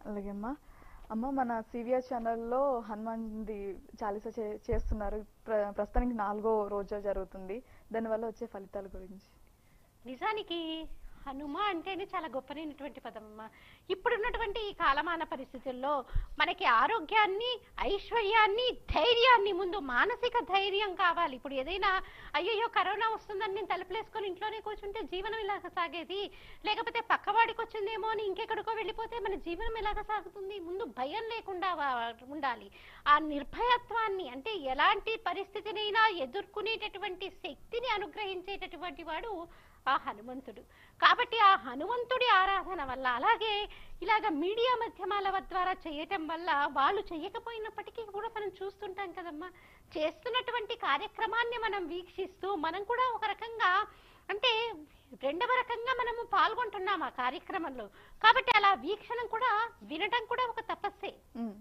అలాగే అమ్మా అమ్మ మన సివిఆర్ ఛానల్లో హనుమాన్ది చాలీసా చే చేస్తున్నారు ప్ర ప్రస్తుతానికి నాలుగో రోజు జరుగుతుంది దానివల్ల వచ్చే ఫలితాల గురించి నిజానికి హనుమ అంటేనే చాలా గొప్పనైనటువంటి పదం అమ్మ ఇప్పుడున్నటువంటి ఈ కాలమాన పరిస్థితుల్లో మనకి ఆరోగ్యాన్ని ఐశ్వర్యాన్ని ధైర్యాన్ని ముందు మానసిక ధైర్యం కావాలి ఇప్పుడు ఏదైనా అయ్యయ్యో కరోనా వస్తుందని నేను తలుపులేసుకొని ఇంట్లోనే కూర్చుంటే జీవనం ఇలాగ సాగేది లేకపోతే పక్కవాడికి వచ్చిందేమో అని ఇంకెక్కడికో వెళ్ళిపోతే మన జీవనం ఎలాగ సాగుతుంది ముందు భయం లేకుండా వా- ఉండాలి ఆ నిర్భయత్వాన్ని అంటే ఎలాంటి పరిస్థితినైనా ఎదుర్కొనేటటువంటి శక్తిని అనుగ్రహించేటటువంటి వాడు ఆ హనుమంతుడు కాబట్టి ఆ హనుమంతుడి ఆరాధన వల్ల అలాగే ఇలాగ మీడియా మాధ్యమాల ద్వారా చేయటం వల్ల వాళ్ళు చేయకపోయినప్పటికీ కూడా మనం చూస్తుంటాం కదమ్మా చేస్తున్నటువంటి కార్యక్రమాన్ని మనం వీక్షిస్తూ మనం కూడా ఒక రకంగా అంటే రెండవ రకంగా మనము పాల్గొంటున్నాం ఆ కార్యక్రమంలో కాబట్టి అలా వీక్షణం కూడా వినడం కూడా ఒక తపస్సే ఉమ్,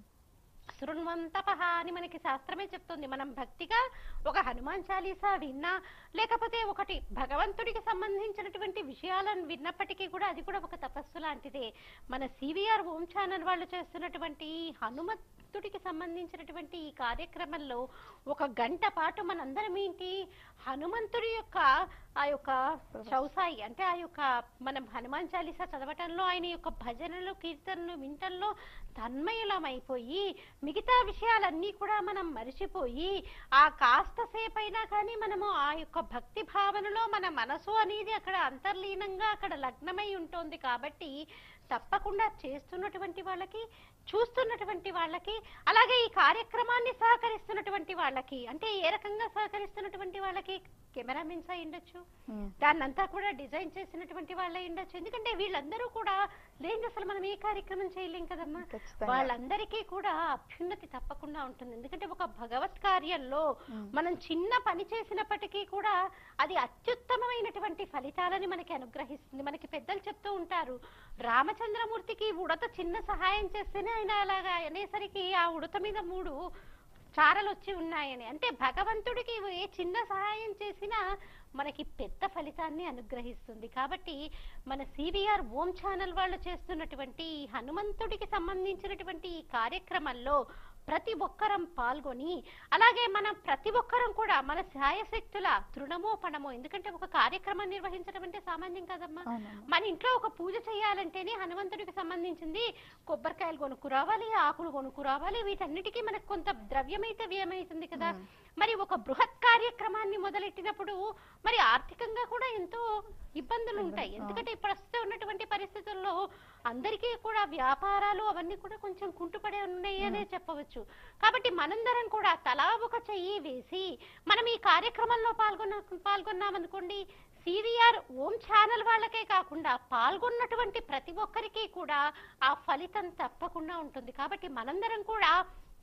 శృణ్వంతపహ అని మనకి శాస్త్రమే చెప్తుంది మనం భక్తిగా ఒక హనుమాన్ చాలీసా విన్నా లేకపోతే ఒకటి భగవంతుడికి సంబంధించినటువంటి విషయాలను విన్నప్పటికీ కూడా అది కూడా ఒక తపస్సు లాంటిదే మన సివిఆర్ ఓం ఛానల్ వాళ్ళు చేస్తున్నటువంటి ఈ హనుమంతుడికి సంబంధించినటువంటి ఈ కార్యక్రమంలో ఒక గంట పాటు మనందరం ఏంటి హనుమంతుడి యొక్క ఆ యొక్క చౌసాయి అంటే ఆ యొక్క మనం హనుమాన్ చాలీసా చదవటంలో ఆయన యొక్క భజనలు కీర్తనలు వింటంలో తన్మయులమైపోయి మిగతా విషయాలన్నీ కూడా మనం మరిచిపోయి ఆ కాస్త సేపైనా కానీ మనము ఆ యొక్క భక్తి భావనలో మన మనసు అనేది అక్కడ అంతర్లీనంగా అక్కడ లగ్నమై ఉంటుంది కాబట్టి తప్పకుండా చేస్తున్నటువంటి వాళ్ళకి చూస్తున్నటువంటి వాళ్ళకి అలాగే ఈ కార్యక్రమాన్ని సహకరిస్తున్నటువంటి వాళ్ళకి అంటే ఏ రకంగా సహకరిస్తున్నటువంటి వాళ్ళకి కెమెరామెన్స్ అయి ఉండొచ్చు ఉమ్, దాన్నంతా కూడా డిజైన్ చేసినటువంటి వాళ్ళే ఉండొచ్చు ఎందుకంటే వీళ్ళందరూ కూడా లేని అసలు మనం ఏ కార్యక్రమం చేయలేం కదమ్మా ఖచ్చితంగా. వాళ్ళందరికీ కూడా అభ్యున్నతి తప్పకుండా ఉంటుంది ఎందుకంటే ఒక భగవత్ కార్యంలో ఉమ్. మనం చిన్న పని చేసినప్పటికీ కూడా అది అత్యుత్తమమైనటువంటి ఫలితాలని మనకి అనుగ్రహిస్తుంది మనకి పెద్దలు చెప్తూ ఉంటారు రామచంద్రమూర్తికి ఉడత చిన్న సహాయం చేస్తేనే ఆయన అలాగా అనేసరికి ఆ ఉడత మీద మూడు చారలు వచ్చి ఉన్నాయని అంటే భగవంతుడికి ఏ చిన్న సహాయం చేసినా మనకి పెద్ద ఫలితాన్ని అనుగ్రహిస్తుంది కాబట్టి మన సివిఆర్ ఓం ఛానల్ వాళ్ళు చేస్తున్నటువంటి ఈ హనుమంతుడికి సంబంధించినటువంటి ఈ కార్యక్రమంలో ప్రతి ఒక్కరం పాల్గొని అలాగే మనం ప్రతి ఒక్కరం కూడా మన శాయశక్తుల తృణమో పణమో ఎందుకంటే ఒక కార్యక్రమం నిర్వహించడం అంటే సామాన్యం కాదమ్మా అవునమ్మా. మన ఇంట్లో ఒక పూజ చేయాలంటేనే హనుమంతుడికి సంబంధించింది కొబ్బరికాయలు కొనుక్కు రావాలి ఆకులు కొనుక్కు రావాలి వీటన్నిటికీ మనకు కొంత ద్రవ్యమైతే వ్యయమవుతుంది కదా మ్మ్. మరి ఒక బృహత్ కార్యక్రమాన్ని మొదలెట్టినప్పుడు మరి ఆర్థికంగా కూడా ఎంతో ఇబ్బందులు ఉంటాయి ఇబ్బంది, ఎందుకంటే ప్రస్తుతం ఉన్నటువంటి పరిస్థితుల్లో అందరికీ కూడా వ్యాపారాలు అవన్నీ కూడా కొంచెం కుంటుపడే ఉన్నాయి అనే చెప్పవచ్చు కాబట్టి మనందరం కూడా తలా ఒక చెయ్యి వేసి మనం ఈ కార్యక్రమంలో పాల్గొన్న పాల్గొన్నామనుకోండి సివిఆర్ ఓం ఛానల్ వాళ్ళకే కాకుండా పాల్గొన్నటువంటి ప్రతి ఒక్కరికి కూడా ఆ ఫలితం తప్పకుండా ఉంటుంది కాబట్టి మనందరం కూడా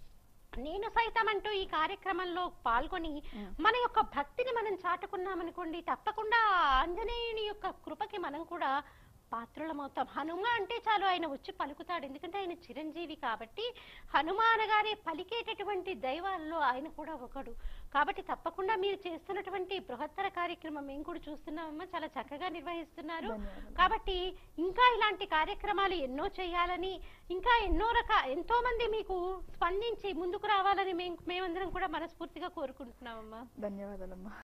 నేను సైతం అంటూ ఈ కార్యక్రమంలో పాల్గొని మ్మ్. మన యొక్క భక్తిని మనం చాటుకున్నామనుకోండి తప్పకుండా ఆ ఆంజనేయుని యొక్క కృపకి మనం కూడా పాత్రులమవుతాం హనుమ అంటే చాలు ఆయన వచ్చి పలుకుతాడు ఎందుకంటే ఆయన చిరంజీవి కాబట్టి హనుమ అనగానే పలికేటటువంటి దైవాల్లో ఆయన కూడా ఒకడు కాబట్టి తప్పకుండా మీరు చేస్తున్నటువంటి బృహత్తర కార్యక్రమం మేము కూడా చూస్తున్నామమ్మా చాలా చక్కగా నిర్వహిస్తున్నారు ధన్యవాదాలు. కాబట్టి ఇంకా ఇలాంటి కార్యక్రమాలు ఎన్నో చేయాలని ఇంకా ఎన్నో రక ఎంతో మంది మీకు స్పందించి ముందుకు రావాలని మేము మేమందరం కూడా మనస్ఫూర్తిగా కోరుకుంటున్నామమ్మా ధన్యవాదాలమ్మా